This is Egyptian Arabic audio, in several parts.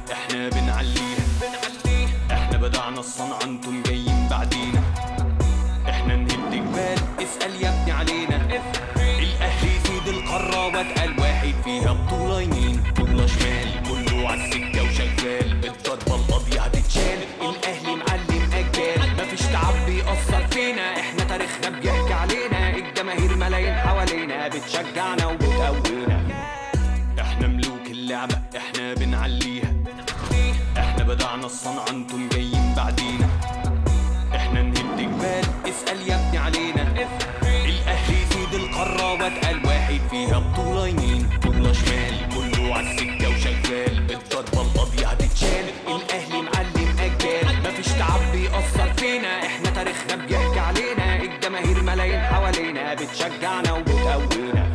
احنا بنعليها احنا بدعنا الصنعة انتم جايين بعدينا احنا نهد جبال اسأل يا ابني علينا الاهلي يفيد القارة واتقل واحد فيها بطولة يمين بطولة شمال كله عالسكة وشغال الضربة القاضية هتتشال الاهلي معلم اجيال مفيش تعب بيأثر فينا احنا تاريخنا بيحكي علينا الجماهير ملايين حوالينا بتشجعنا وبتقوينا احنا ملوك اللعبة احنا بنعليها احنا بدعنا الصنعة انتم جايين بعدينا احنا نهد جبال اسأل يا ابني علينا الاهلي يفيد القارة واتقل واحد فيها بطولة يمين بطولة شمال كله عالسكة وشغال الضربة القاضية هتتشال الاهلي معلم اجيال مفيش تعب بيأثر فينا احنا تاريخنا بيحكي علينا الجماهير ملايين حوالينا بتشجعنا وبتقوينا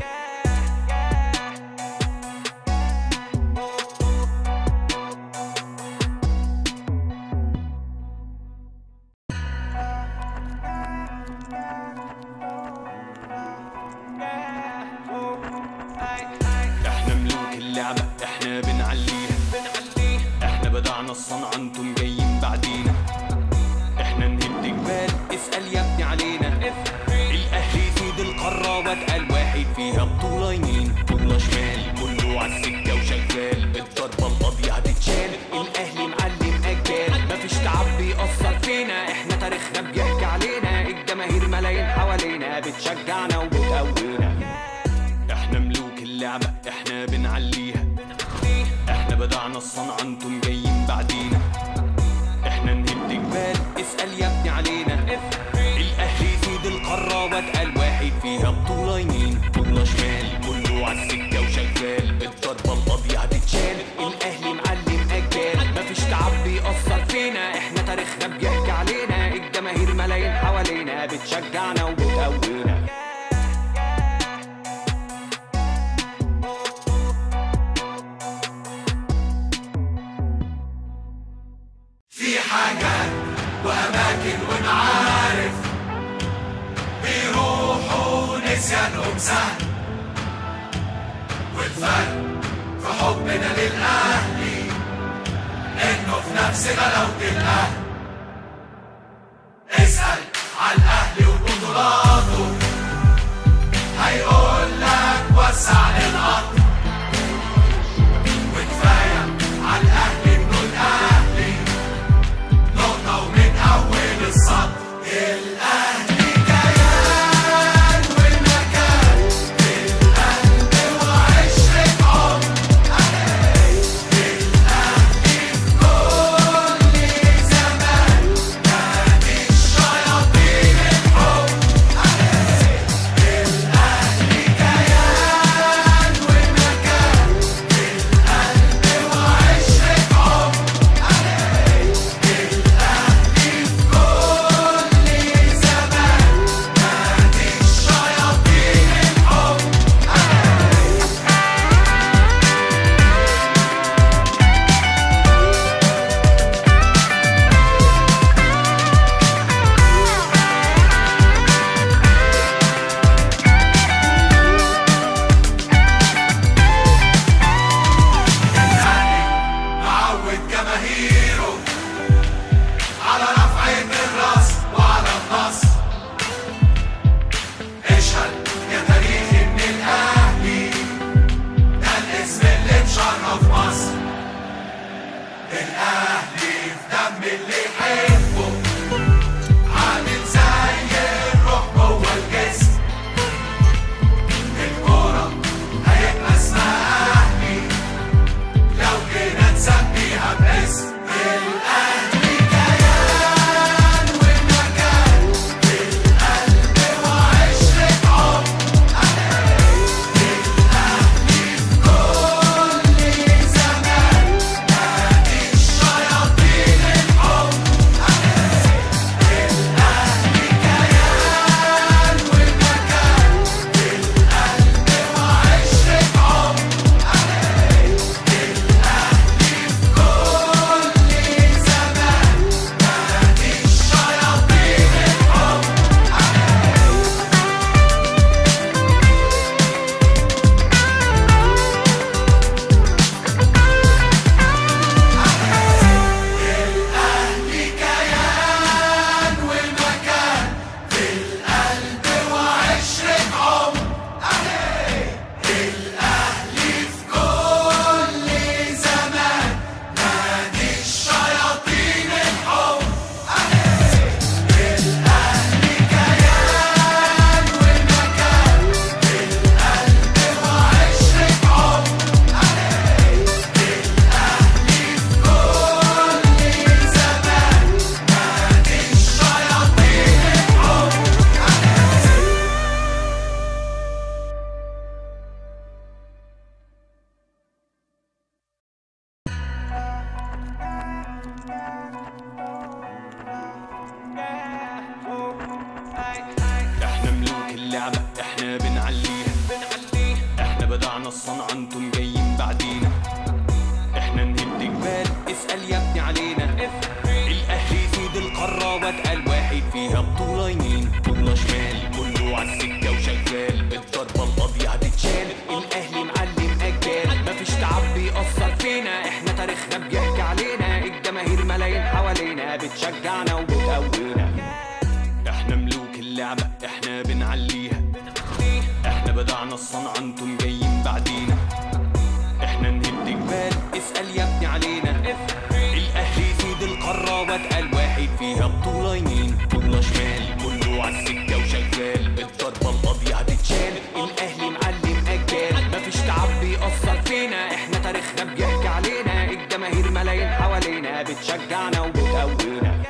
احنا ملوك اللعبة احنا بنعليها احنا بدعنا الصنعة انتم جايين بعدينا احنا نهد جبال اسأل يا ابني علينا الاهلي يفيد القارة واتقل واحد فيها بطولة يمين بطولة شمال كله عالسكة وشغال الضربة القاضية هتتشال الاهلي معلم اجيال مفيش تعب بيأثر فينا احنا تاريخنا بيحكي علينا الجماهير ملايين حوالينا بتشجعنا وبتقوينا احنا ملوك اللعبة احنا بنعليها احنا بدعنا الصنعة انتم جايين بعدينا احنا نهد جبال اسأل يا ابني علينا الاهلي يفيد القارة واتقل واحد فيها بطولة يمين بطولة شمال كله عالسكة وشغال الضربة القاضية هتتشال الاهلي معلم اجيال مفيش تعب بيأثر فينا احنا تاريخنا بيحكي علينا الجماهير ملايين حوالينا بتشجعنا وبتقوينا في حاجات وأماكن ومعارف بيروحوا نسيانهم سهل والفرق في حبنا للأهلي إنه في نفس غلاوة الأهل اسأل على الأهلي وبطولاته هيقول لك وسع للقطر وكفاية على الأهلي إنه الأهلي نقطة ومن أول السطر الأهلي كيان والمكان في القلب وعشرة عمر الأهلي في كل زمان نادي الشياطين الحب الأهلي كيان والمكان في القلب وعشرة عمر الأهلي في كل زمان نادي الشياطين الحب الأهلي معود جماهيره على رفعة الراس وعلى النصر اشهد يا تاريخي من الأهلي ده الاسم اللي مشرف مصر الأهلي في دم اللي يحبه عامل زي الروح جوه الجسم الكورة هيبقى اسمها أهلي لو جينا نسميها باسم الأهلي كيان والمكان في القلب وعشرة عمر الأهلي في كل زمان نادي الشياطين الحب اللعبة احنا بنعليها احنا بدعنا الصنعة انتم جايين بعدينا احنا نهد جبال اسأل يا ابني علينا الاهلي يفيد القارة واتقل واحد فيها بطولة يمين بطولة شمال كله عالسكة وشغال الضربة القاضية هتتشال الاهلي معلم اجيال مفيش تعب بيأثر فينا احنا تاريخنا بيحكي علينا الجماهير ملايين حوالينا بتشجعنا وبتقوينا احنا ملوك اللعبة احنا بنعليها احنا بدعنا الصنعة انتم جايين بعدينا احنا نهد جبال اسأل يا ابني علينا الاهلي يفيد القارة واتقل واحد فيها بطولة يمين بطولة شمال كله عالسكة وشغال الضربة القاضية هتتشال الاهلي معلم اجيال مفيش تعب بيأثر فينا احنا تاريخنا بيحكي علينا الجماهير ملايين حوالينا بتشجعنا وبتقوينا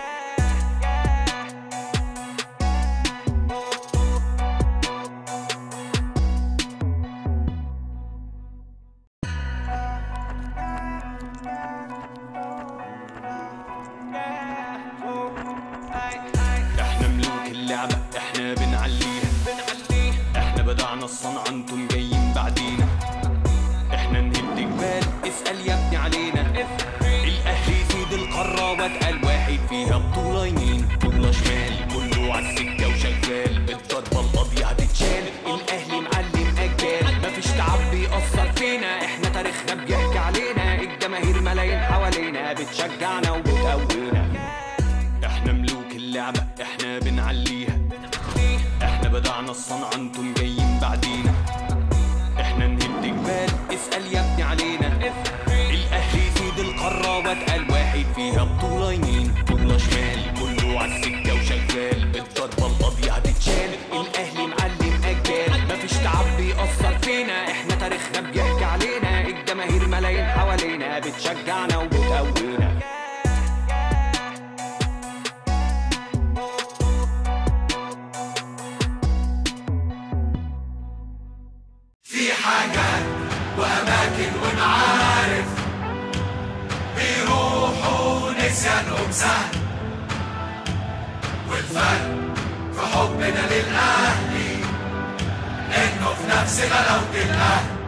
احنا ملوك اللعبة احنا بنعليها احنا بدعنا الصنعة انتم جايين بعدينا احنا نهد جبال اسأل يا ابني علينا الاهلي يفيد القارة واتقل واحد فيها بطولة يمين بطولة شمال كله عالسكة وشغال الضربة القاضية هتتشال الاهلي معلم اجيال مفيش تعب بيأثر فينا احنا تاريخنا بيحكي علينا الجماهير ملايين حوالينا بتشجعنا وبتقوينا احنا ملوك اللعبة احنا بنعليها احنا بدعنا الصنعة انتم جايين بعدينا احنا نهد جبال اسأل يا ابني علينا الاهلي يفيد القارة واتقل واحد فيها بطولة يمين بطولة شمال كله عالسكة وشغال الضربة القاضية هتتشال الاهلي معلم اجيال مفيش تعب بيأثر فينا احنا تاريخنا بيحكي علينا الجماهير ملايين حوالينا بتشجعنا وبتقوينا في حاجات وأماكن ونعارف بيروحوا نسيانهم سهل والفرق في حبنا للأهلي إنه في نفس غلاوة الأهل